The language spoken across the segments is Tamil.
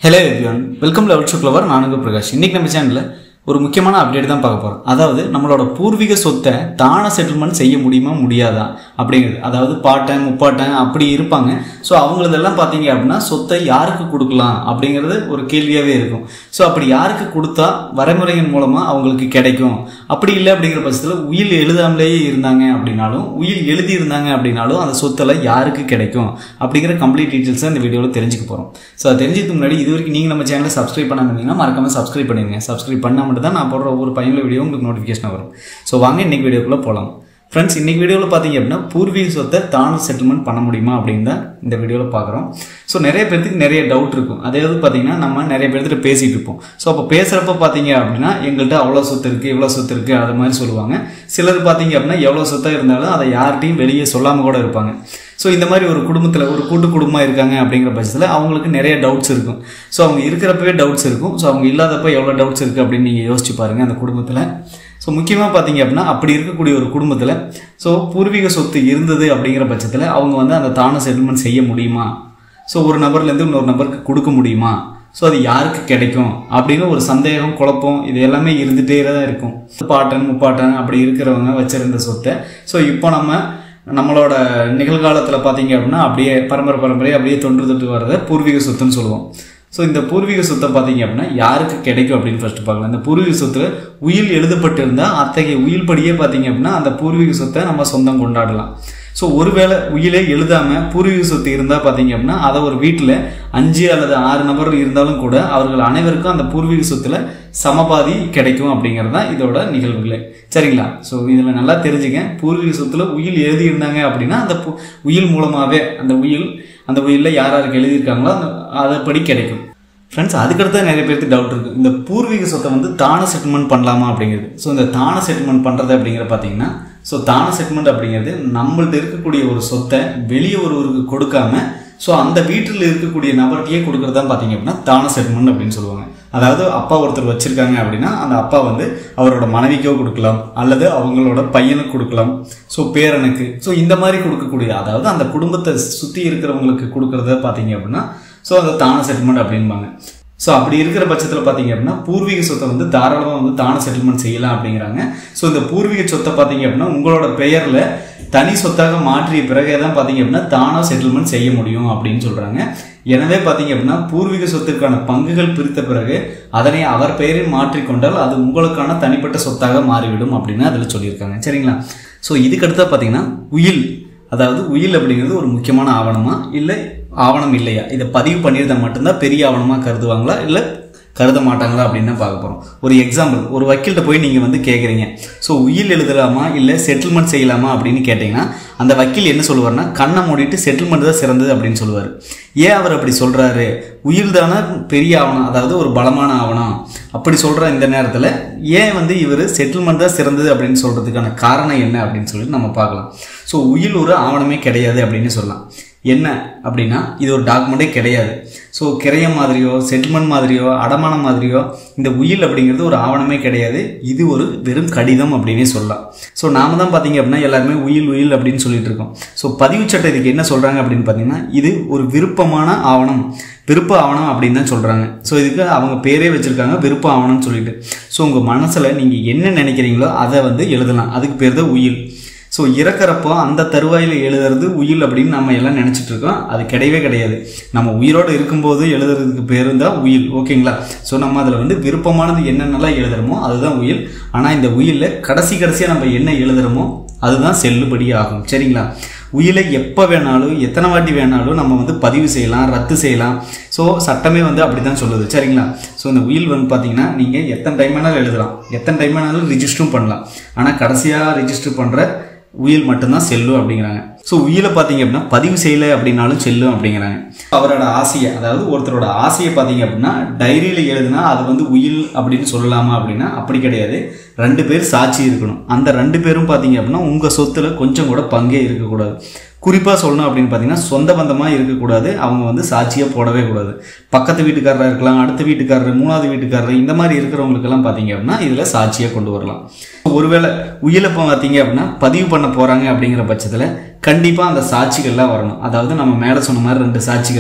hello everyone welcome level to clever நானுங்க பிரகாஷ் இன்னைக்கு நம்ம சேனலில் ஒரு முக்கியமான அப்டேட் தான் பார்க்க போகிறோம் அதாவது நம்மளோட பூர்வீக சொத்தை தான செட்டில்மெண்ட் செய்ய முடியுமா முடியாதா அப்படிங்கிறது அதாவது பாட்டன் முப்பாட்டன் அப்படி இருப்பாங்க ஸோ அவங்களதெல்லாம் பார்த்தீங்க அப்படின்னா சொத்தை யாருக்கு கொடுக்கலாம் அப்படிங்கிறது ஒரு கேள்வியாகவே இருக்கும் ஸோ அப்படி யாருக்கு கொடுத்தா வரைமுறையின் மூலமாக அவங்களுக்கு கிடைக்கும் அப்படி இல்லை அப்படிங்கிற பட்சத்தில் உயில் எழுதாமலேயே இருந்தாங்க அப்படின்னாலும் உயில் எழுதி இருந்தாங்க அப்படின்னாலும் அந்த சொத்தெல்லாம் யாருக்கு கிடைக்கும் அப்படிங்கிற கம்ப்ளீட் டீட்டெயில்ஸை இந்த வீடியோவில் தெரிஞ்சுக்க போகிறோம் ஸோ அது தெரிஞ்சதுக்கு முன்னாடி இது வரைக்கும் நீங்கள் நம்ம சேனலை சப்ஸ்கிரைப் பண்ணாம இருந்தீங்கன்னா மறக்காம சப்ஸ்கிரைப் பண்ணிடுங்க சப்ஸ்கிரைப் பண்ணால் மட்டும் தான் நான் போடுற ஒவ்வொரு பயனுள்ள வீடியோ உங்களுக்கு நோட்டிஃபிகேஷன் வரும் ஸோ வாங்க இன்னைக்கு வீடியோக்குள்ளே போகலாம் ஃப்ரெண்ட்ஸ் இன்னைக்கு வீடியோவில் பார்த்தீங்க அப்படின்னா பூர்வீக சொத்தை தான செட்டில்மெண்ட் பண்ண முடியுமா அப்படின்னு தான் இந்த வீடியோவில் பார்க்குறோம் ஸோ நிறைய பேர்த்துக்கு நிறைய டவுட் இருக்கும் அதாவது பார்த்தீங்கன்னா நம்ம நிறைய பேர்த்துட்டு பேசிகிட்டு இருப்போம் ஸோ அப்போ பேசுகிறப்ப பார்த்தீங்க அப்படின்னா எங்கள்கிட்ட அவ்வளோ சொத்து இருக்குது இவ்வளோ சொத்து இருக்குது அது மாதிரி சொல்லுவாங்க சிலர் பார்த்தீங்க அப்படின்னா எவ்வளோ சொத்தாக இருந்தாலும் அதை யார்கிட்டையும் வெளியே சொல்லாமல் கூட இருப்பாங்க ஸோ இந்த மாதிரி ஒரு குடும்பத்தில் ஒரு கூட்டு குடும்பமாக இருக்காங்க அப்படிங்கிற பட்சத்தில் அவங்களுக்கு நிறைய டவுட்ஸ் இருக்கும் ஸோ அவங்க இருக்கிறப்பவே டவுட்ஸ் இருக்கும் ஸோ அவங்க இல்லாதப்ப எவ்வளோ டவுட்ஸ் இருக்குது அப்படின்னு நீங்கள் யோசிச்சு பாருங்கள் அந்த குடும்பத்தில் ஸோ முக்கியமாக பார்த்தீங்க அப்படின்னா அப்படி இருக்கக்கூடிய ஒரு குடும்பத்தில் ஸோ பூர்வீக சொத்து இருந்தது அப்படிங்கிற பட்சத்தில் அவங்க வந்து அந்த தான செட்டில்மெண்ட் செய்ய முடியுமா ஸோ ஒரு நபர்லேருந்து இன்னொரு நபருக்கு கொடுக்க முடியுமா ஸோ அது யாருக்கு கிடைக்கும் அப்படின்னு ஒரு சந்தேகம் குழப்பம் இது எல்லாமே இருந்துகிட்டே தான் இருக்கும் பாட்டன் முப்பாட்டன் அப்படி இருக்கிறவங்க வச்சிருந்த சொத்தை ஸோ இப்போ நம்ம நம்மளோட நிகழ்காலத்தில் பார்த்தீங்க அப்படின்னா அப்படியே பரம்பரை பரம்பரை அப்படியே தொன்று தொட்டு வர்றதை பூர்வீக சொத்துன்னு சொல்லுவோம் ஸோ இந்த பூர்வீக சொத்தை பார்த்தீங்க அப்படின்னா யாருக்கு கிடைக்கும் அப்படின்னு ஃபர்ஸ்ட் பார்க்கலாம் இந்த பூர்வீக சொத்துல உயில் எழுதப்பட்டு இருந்தால் அத்தகைய உயில் படியே பார்த்தீங்க அப்படின்னா அந்த பூர்வீக சொத்தை நம்ம சொந்தம் கொண்டாடலாம் ஸோ ஒருவேளை உயிலே எழுதாம பூர்வீக சொத்து இருந்தால் பார்த்தீங்க அப்படின்னா அதை ஒரு வீட்டில் அஞ்சு அல்லது ஆறு நபர் இருந்தாலும் கூட அவர்கள் அனைவருக்கும் அந்த பூர்வீக சொத்துல சமபாதி கிடைக்கும் அப்படிங்கிறது தான் இதோட நிகழ்வுகளே சரிங்களா ஸோ இதில் நல்லா தெரிஞ்சுங்க பூர்வீக சொத்துல உயில் எழுதி இருந்தாங்க அப்படின்னா அந்த பு- உயில் மூலமாகவே அந்த உயில் அந்த உயிலில் யார் யாருக்கு எழுதியிருக்காங்களோ அந்த அதைப்படி கிடைக்கும் ஃப்ரெண்ட்ஸ் அதுக்கடுத்து நிறைய பேருக்கு டவுட் இருக்குது இந்த பூர்வீக சொத்தை வந்து தான செட்டில்மெண்ட் பண்ணலாமா அப்படிங்கிறது ஸோ இந்த தான செட்டில்மெண்ட் பண்ணுறது அப்படிங்கிற பார்த்தீங்கன்னா ஸோ தான செட்டில்மெண்ட் அப்படிங்கிறது நம்மள்ட்ட இருக்கக்கூடிய ஒரு சொத்தை வெளியே ஒருவருக்கு கொடுக்காம ஸோ அந்த வீட்டில் இருக்கக்கூடிய நபர்கிட்டயே கொடுக்குறது தான் பார்த்தீங்க அப்படின்னா தான செட்டில்மெண்ட் அப்படின்னு சொல்லுவாங்க அதாவது அப்பா ஒருத்தர் வச்சிருக்காங்க அப்படின்னா அந்த அப்பா வந்து அவரோட மனைவிக்கோ கொடுக்கலாம் அல்லது அவங்களோட பையனுக்கு கொடுக்கலாம் ஸோ பேரனுக்கு ஸோ இந்த மாதிரி கொடுக்கக்கூடிய அதாவது அந்த குடும்பத்தை சுற்றி இருக்கிறவங்களுக்கு கொடுக்கறத பார்த்தீங்க அப்படின்னா ஸோ அந்த தான செட்டில்மெண்ட் அப்படின்பாங்க ஸோ அப்படி இருக்கிற பட்சத்தில் பார்த்தீங்க அப்படின்னா பூர்வீக சொத்தை வந்து தாராளமாக வந்து தான செட்டில்மெண்ட் செய்யலாம் அப்படிங்கிறாங்க ஸோ இந்த பூர்வீக சொத்தை பார்த்தீங்க அப்படின்னா உங்களோட பெயரில் தனி சொத்தாக மாற்றிய பிறகே தான் பார்த்தீங்க அப்படின்னா தானாக செட்டில்மெண்ட் செய்ய முடியும் அப்படின்னு சொல்கிறாங்க எனவே பார்த்தீங்க அப்படின்னா பூர்வீக சொத்துக்கான பங்குகள் பிரித்த பிறகு அதனை அவர் பெயரில் மாற்றிக்கொண்டால் அது உங்களுக்கான தனிப்பட்ட சொத்தாக மாறிவிடும் அப்படின்னு அதில் சொல்லியிருக்காங்க சரிங்களா ஸோ இதுக்கடுத்தா பார்த்தீங்கன்னா உயில் அதாவது உயில் அப்படிங்கிறது ஒரு முக்கியமான ஆவணமா இல்லை ஆவணம் இல்லையா இதை பதிவு பண்ணியிருந்தா மட்டும்தான் பெரிய ஆவணமாக கருதுவாங்களா இல்லை கருத மாட்டாங்களா அப்படின்னு தான் பார்க்க போகிறோம் ஒரு எக்ஸாம்பிள் ஒரு வக்கீல்கிட்ட போய் நீங்கள் வந்து கேட்குறீங்க ஸோ உயில் எழுதலாமா இல்லை செட்டில்மெண்ட் செய்யலாமா அப்படின்னு கேட்டிங்கன்னா அந்த வக்கீல் என்ன சொல்லுவார்னா கண்ணை மூடிட்டு செட்டில்மெண்ட் தான் சிறந்தது அப்படின்னு சொல்லுவார் ஏன் அவர் அப்படி சொல்கிறாரு உயில் தானே பெரிய ஆவணம் அதாவது ஒரு பலமான ஆவணம் அப்படி சொல்கிற இந்த நேரத்தில் ஏன் வந்து இவர் செட்டில்மெண்ட் தான் சிறந்தது அப்படின்னு சொல்கிறதுக்கான காரணம் என்ன அப்படின்னு சொல்லிட்டு நம்ம பார்க்கலாம் ஸோ உயில் ஒரு ஆவணமே கிடையாது அப்படின்னு சொல்லலாம் என்ன அப்படின்னா இது ஒரு டாக்குமெண்ட்டே கிடையாது ஸோ கிரயம் மாதிரியோ செட்டில்மெண்ட் மாதிரியோ அடமானம் மாதிரியோ இந்த உயில் அப்படிங்கிறது ஒரு ஆவணமே கிடையாது இது ஒரு வெறும் கடிதம் அப்படின்னே சொல்லலாம் ஸோ நாம தான் பார்த்தீங்க அப்படின்னா எல்லாருமே உயில் உயில் அப்படின்னு சொல்லிட்டு இருக்கோம் ஸோ பதிவு சட்டம் இதுக்கு என்ன சொல்கிறாங்க அப்படின்னு பார்த்தீங்கன்னா இது ஒரு விருப்பமான ஆவணம் விருப்ப ஆவணம் அப்படின்னு தான் சொல்கிறாங்க ஸோ இதுக்கு அவங்க பேரே வச்சுருக்காங்க விருப்ப ஆவணம்னு சொல்லிட்டு ஸோ உங்கள் மனசில் நீங்கள் என்ன நினைக்கிறீங்களோ அதை வந்து எழுதலாம் அதுக்கு பேர் தான் உயில் ஸோ இறக்குறப்போ அந்த தருவாயில் எழுதுறது உயில் அப்படின்னு நம்ம எல்லாம் நினச்சிட்டு இருக்கோம் அது கிடையவே கிடையாது நம்ம உயிரோடு இருக்கும்போது எழுதுறதுக்கு பேர் தான் உயில் ஓகேங்களா ஸோ நம்ம அதில் வந்து விருப்பமானது என்னென்னலாம் எழுதுறோமோ அதுதான் உயில் ஆனால் இந்த உயிலில் கடைசி கடைசியாக நம்ம என்ன எழுதுறோமோ அதுதான் செல்லுபடி ஆகும் சரிங்களா உயிலை எப்போ வேணாலும் எத்தனை வாட்டி வேணாலும் நம்ம வந்து பதிவு செய்யலாம் ரத்து செய்யலாம் ஸோ சட்டமே வந்து அப்படி தான் சொல்லுது சரிங்களா ஸோ இந்த உயில் வந்து பார்த்தீங்கன்னா நீங்கள் எத்தனை டைம் வேணாலும் எழுதலாம் எத்தனை டைம் வேணாலும் ரிஜிஸ்டரும் பண்ணலாம் ஆனால் கடைசியாக ரிஜிஸ்டர் பண்ணுற உயில் மட்டும்தான் செல்லும் அப்படிங்கிறாங்க ஸோ உயிலை பார்த்தீங்க அப்படின்னா பதிவு செய்யலை அப்படின்னாலும் செல்லும் அப்படிங்கிறாங்க அவரோட ஆசையை அதாவது ஒருத்தரோட ஆசையை பார்த்தீங்க அப்படின்னா டைரியில் எழுதுனா அது வந்து உயில் அப்படின்னு சொல்லலாமா அப்படின்னா அப்படி கிடையாது ரெண்டு பேர் சாட்சி இருக்கணும் அந்த ரெண்டு பேரும் பார்த்தீங்க அப்படின்னா உங்கள் சொத்துல கொஞ்சம் கூட பங்கே இருக்கக்கூடாது குறிப்பாக சொல்லணும் அப்படின்னு பார்த்தீங்கன்னா சொந்த பந்தமாக இருக்கக்கூடாது அவங்க வந்து சாட்சியாக போடவே கூடாது பக்கத்து வீட்டுக்காரராக இருக்கலாம் அடுத்த வீட்டுக்காரர் மூணாவது வீட்டுக்காரர் இந்த மாதிரி இருக்கிறவங்களுக்கெல்லாம் பார்த்தீங்க அப்படின்னா இதில் சாட்சியாக கொண்டு வரலாம் ஒருவேளை உயிலப்பம் பார்த்தீங்க அப்படின்னா பதிவு பண்ண போகிறாங்க அப்படிங்கிற பட்சத்தில் கண்டிப்பாக அந்த சாட்சிகள்லாம் வரணும் அதாவது நம்ம மேலே சொன்ன மாதிரி ரெண்டு சாட்சிகள்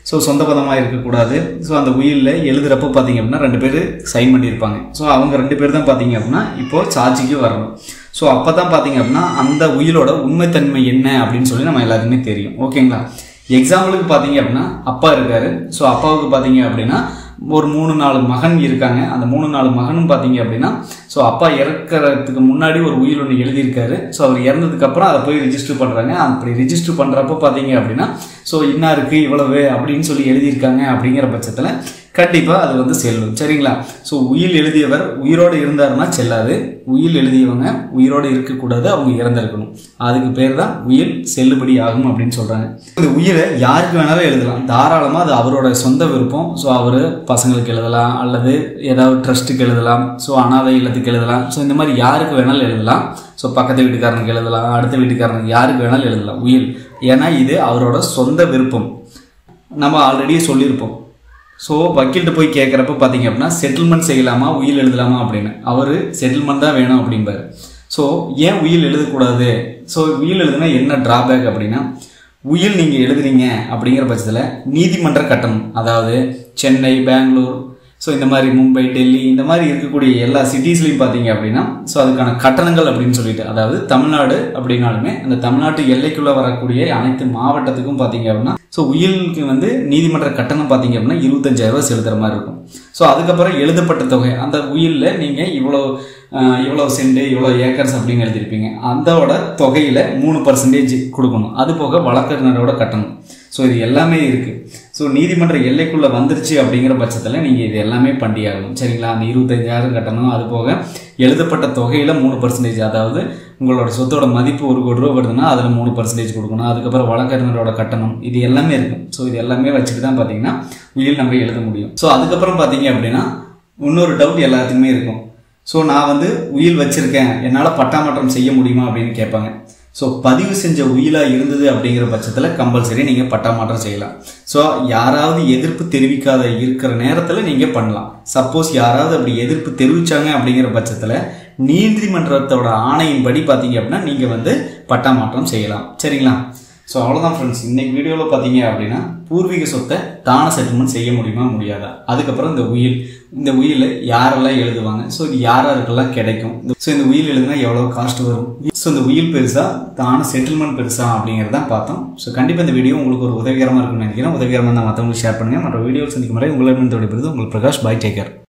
ஸோ சொந்த பதமாக இருக்கக்கூடாது ஸோ அந்த உயிலில் எழுதுறப்போ பார்த்தீங்க அப்படின்னா ரெண்டு பேர் சைன் பண்ணியிருப்பாங்க ஸோ அவங்க ரெண்டு பேர் தான் பார்த்தீங்க அப்படின்னா இப்போது சாட்சிக்கு வரணும் ஸோ அப்போ தான் பார்த்தீங்க அப்படின்னா அந்த உயிலோட உண்மைத்தன்மை என்ன அப்படின்னு சொல்லி நம்ம எல்லாருக்குமே தெரியும் ஓகேங்களா எக்ஸாம்பிளுக்கு பார்த்தீங்க அப்படின்னா அப்பா இருக்காரு ஸோ அப்பாவுக்கு பார்த்தீங்க அப்படின்னா ஒரு மூணு நாலு மகன் இருக்காங்க அந்த மூணு நாலு மகனும் பார்த்தீங்க அப்படின்னா ஸோ அப்பா இறக்கறதுக்கு முன்னாடி ஒரு உயிர் ஒன்று எழுதியிருக்காரு ஸோ அவர் இறந்ததுக்கு அப்புறம் அதை போய் ரிஜிஸ்டர் பண்ணுறாங்க அப்படி ரிஜிஸ்டர் பண்ணுறப்போ பார்த்தீங்க அப்படின்னா ஸோ இன்னாருக்கு இவ்வளவு அப்படின்னு சொல்லி எழுதியிருக்காங்க அப்படிங்கிற பட்சத்தில் கண்டிப்பாக அது வந்து செல்லும் சரிங்களா ஸோ உயில் எழுதியவர் உயிரோடு இருந்தாருன்னா செல்லாது உயில் எழுதியவங்க உயிரோடு இருக்கக்கூடாது அவங்க இறந்திருக்கணும் அதுக்கு பேர் தான் உயில் செல்லுபடி ஆகும் அப்படின்னு சொல்கிறாங்க இந்த உயிரை யாருக்கு வேணாலும் எழுதலாம் தாராளமாக அது அவரோட சொந்த விருப்பம் ஸோ அவர் பசங்களுக்கு எழுதலாம் அல்லது ஏதாவது ட்ரஸ்ட்டுக்கு எழுதலாம் ஸோ அனாதை இல்லத்துக்கு எழுதலாம் ஸோ இந்த மாதிரி யாருக்கு வேணாலும் எழுதலாம் ஸோ பக்கத்து வீட்டுக்காரனுக்கு எழுதலாம் அடுத்த வீட்டுக்காரனுக்கு யாருக்கு வேணாலும் எழுதலாம் உயில் ஏன்னா இது அவரோட சொந்த விருப்பம் நம்ம ஆல்ரெடி சொல்லியிருப்போம் ஸோ வக்கீல்கிட்ட போய் கேட்குறப்ப பார்த்தீங்க அப்படின்னா செட்டில்மெண்ட் செய்யலாமா உயில் எழுதலாமா அப்படின்னு அவர் செட்டில்மெண்ட் தான் வேணும் அப்படிம்பாரு ஸோ ஏன் உயில் எழுதக்கூடாது ஸோ உயில் எழுதுனா என்ன டிராபேக் அப்படின்னா உயில் நீங்கள் எழுதுறீங்க அப்படிங்கிற பட்சத்தில் நீதிமன்ற கட்டணம் அதாவது சென்னை பெங்களூர் ஸோ இந்த மாதிரி மும்பை டெல்லி இந்த மாதிரி இருக்கக்கூடிய எல்லா சிட்டிஸ்லையும் பார்த்தீங்க அப்படின்னா ஸோ அதுக்கான கட்டணங்கள் அப்படின்னு சொல்லிட்டு அதாவது தமிழ்நாடு அப்படின்னாலுமே அந்த தமிழ்நாட்டு எல்லைக்குள்ளே வரக்கூடிய அனைத்து மாவட்டத்துக்கும் பார்த்தீங்க அப்படின்னா ஸோ உயிலுக்கு வந்து நீதிமன்ற கட்டணம் பார்த்தீங்க அப்படின்னா இருபத்தஞ்சாயிரம் ரூபாய் செலுத்துற மாதிரி இருக்கும் ஸோ அதுக்கப்புறம் எழுதப்பட்ட தொகை அந்த உயிலில் நீங்கள் இவ்வளோ ஆஹ், இவ்வளோ சென்ட் இவ்வளோ ஏக்கர்ஸ் அப்படின்னு எழுதியிருப்பீங்க அதோட தொகையில் மூணு பர்சன்டேஜ் கொடுக்கணும் அது போக வழக்கறிஞரோட கட்டணம் ஸோ இது எல்லாமே இருக்குது ஸோ நீதிமன்ற எல்லைக்குள்ளே வந்துருச்சு அப்படிங்கிற பட்சத்தில் நீங்கள் இது எல்லாமே பண்ணியாகணும் சரிங்களா அந்த இருபத்தஞ்சாயிரம் கட்டணம் அது போக எழுதப்பட்ட தொகையில் மூணு பர்சன்டேஜ் அதாவது உங்களோட சொத்தோட மதிப்பு ஒரு கோடி ரூபா வருதுன்னா அதில் மூணு பர்சன்டேஜ் கொடுக்கணும் அதுக்கப்புறம் வழக்கறிஞரோட கட்டணம் இது எல்லாமே இருக்கும் ஸோ இது எல்லாமே வச்சுட்டு தான் பார்த்தீங்கன்னா உயில் நம்ம எழுத முடியும் ஸோ அதுக்கப்புறம் பார்த்தீங்க அப்படின்னா இன்னொரு டவுட் எல்லாத்துக்குமே இருக்கும் ஸோ நான் வந்து உயில் வச்சிருக்கேன் என்னால் பட்டாமாற்றம் செய்ய முடியுமா அப்படின்னு கேட்பாங்க ஸோ பதிவு செஞ்ச உயிலாக இருந்தது அப்படிங்கிற பட்சத்தில் கம்பல்சரி நீங்கள் பட்டாமாற்றம் செய்யலாம் ஸோ யாராவது எதிர்ப்பு தெரிவிக்காத இருக்கிற நேரத்தில் நீங்கள் பண்ணலாம் சப்போஸ் யாராவது அப்படி எதிர்ப்பு தெரிவிச்சாங்க அப்படிங்கிற பட்சத்தில் நீதிமன்றத்தோட ஆணையின்படி பார்த்தீங்க அப்படின்னா நீங்கள் வந்து பட்டாமாற்றம் செய்யலாம் சரிங்களா ஸோ அவ்வளோதான் ஃப்ரெண்ட்ஸ் இன்னைக்கு வீடியோவில் பார்த்தீங்க அப்படின்னா பூர்வீக சொத்தை தான செட்டில்மெண்ட் செய்ய முடியுமா முடியாதா அதுக்கப்புறம் இந்த உயில் இந்த உயிலை யாரெல்லாம் எழுதுவாங்க ஸோ இது யார் யாருக்கெல்லாம் கிடைக்கும் ஸோ இந்த உயில் எழுதுனா எவ்வளோ காஸ்ட் வரும் ஸோ இந்த உயில் பெருசா தான செட்டில்மெண்ட் பெருசா அப்படிங்கிறத பார்த்தோம் ஸோ கண்டிப்பாக இந்த வீடியோ உங்களுக்கு ஒரு உதவிகரமாக இருக்கும்னு நினைக்கிறேன் உதவிகரமாக தான் மற்றவங்களுக்கு ஷேர் பண்ணுங்கள் மற்ற வீடியோ சந்திக்கும் முறை உங்களிடம் விடைபெறுது உங்கள் பிரகாஷ் பாய் டேக்கர்